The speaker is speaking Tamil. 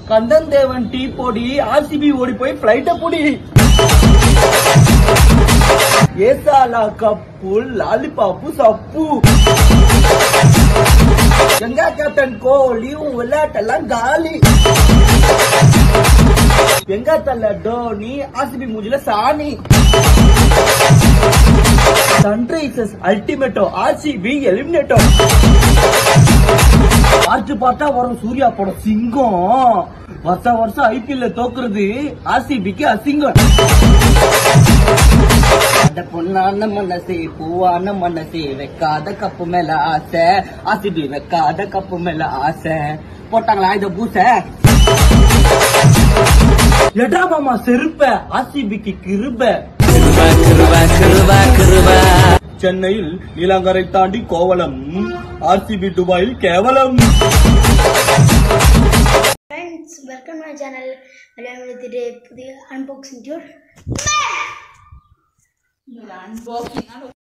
கந்தன் தேவன் டீ பொடி ஆர்சிபி ஓடி போய் பிளைட்ட பொடி ஏசாலா கப்பு லாலிபாப்பு சப்பு எங்க கேப்டன் கோலி உன் விளையாட்டெல்லாம் காலி எங்க தள்ள டோனி ஆர்சிபி மூஞ்சில சாணி சன்ரைசர்ஸ் அல்டிமேட்டோ ஆர்சிபி எலிமினேட்டோ பார்த்து பார்த்தா வரும் சூர்யா படம் சிங்கம் வருஷம் வருஷம் ஐபிஎல்ல தோக்குறது ஆர்சிபிக்கு அசிங்கம் அந்த பொண்ணான மனசே பூவான மனசே வைக்காத கப்பு மேல ஆசை ஆர்சிபி வைக்காத கப்பு மேல ஆசை போட்டாங்களா இத பூச எடா மாமா செருப்ப ஆர்சிபிக்கு கிருப சென்னையில் நீலாங்கரை தாண்டி கோவலம் ஆர்சிபி துபாயில் கேவலம் ஃப்ரெண்ட்ஸ் வெல்கம் மை சேனல் விளையாடுத்திட்டு புதிய அன்பாக்சிங் டூர் அன்பாக்சிங்